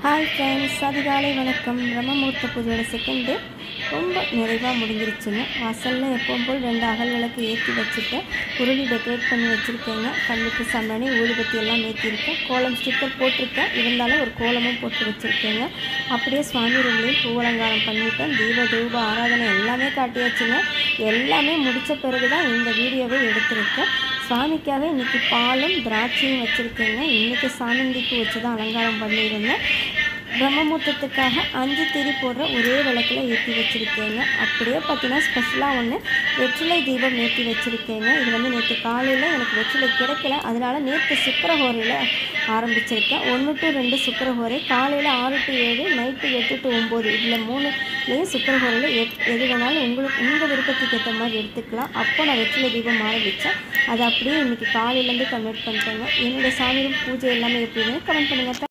hi friends அதிகாலை வணக்கம் பிரம்மமுகூர்த்த பூஜையோட second day ரொம்ப நிறைவாக முடிஞ்சிருச்சுங்க வாசலில் எப்பவும் போல் ரெண்டு அகல் விளக்கு ஏற்றி வச்சுட்டு உருளி டெக்கரேட் பண்ணி வச்சுருக்கேங்க கல்லுக்கு சந்தனி ஊதுபத்தி எல்லாம் ஏற்றிருக்கேன் கோலம் ஸ்டிக்கர் போட்டிருக்கேன் இருந்தாலும் ஒரு கோலமும் போட்டு வச்சுருக்கேங்க அப்படியே சுவாமி ரூம்லேயும் பூ அலங்காரம் பண்ணிட்டேன் தீப தூப ஆராதனை எல்லாமே காட்டியாச்சுங்க எல்லாமே முடித்த பிறகு தான் இந்த வீடியோவை எடுத்திருக்கேன் சுவாமிக்காக இன்னைக்கு பாலும் திராட்சையும் வச்சுருக்கேங்க இன்றைக்கி சாமந்திக்கு வச்சு தான் அலங்காரம் பண்ணியிருந்தேன் பிரம்மமுகூர்த்தத்துக்காக அஞ்சு திரி போடுற ஒரே விளக்கில் ஏற்றி வச்சுருக்கேங்க அப்படியே பார்த்தீங்கன்னா ஸ்பெஷலாக ஒன்று வெற்றிலை தீபம் ஏற்றி வச்சுருக்கேங்க இது வந்து நேற்று காலையில் எனக்கு வெற்றிலை கிடைக்கல அதனால நேற்று சுக்கரஹோரையில் ஆரம்பிச்சிருக்கேன் ஒன்று டு ரெண்டு சுக்கரஹோரை காலையில் ஆறு டு ஏழு நைட்டு எட்டு டு ஒம்பது இதில் மூணுலேயும் சுக்கரஹோரையில் எத் எது வேணாலும் உங்களுக்கு உங்கள் விருப்பத்துக்கு ஏற்ற மாதிரி எடுத்துக்கலாம் அப்போ நான் வெற்றிலை தீபம் ஆரம்பித்தேன் அதை அப்படியே இன்றைக்கி காலையிலேருந்து கன்வெர்ட் பண்ணிட்டேங்க என்னோடய சாமி பூஜை எல்லாமே எப்படின்னு கமெண்ட் பண்ணுங்கள்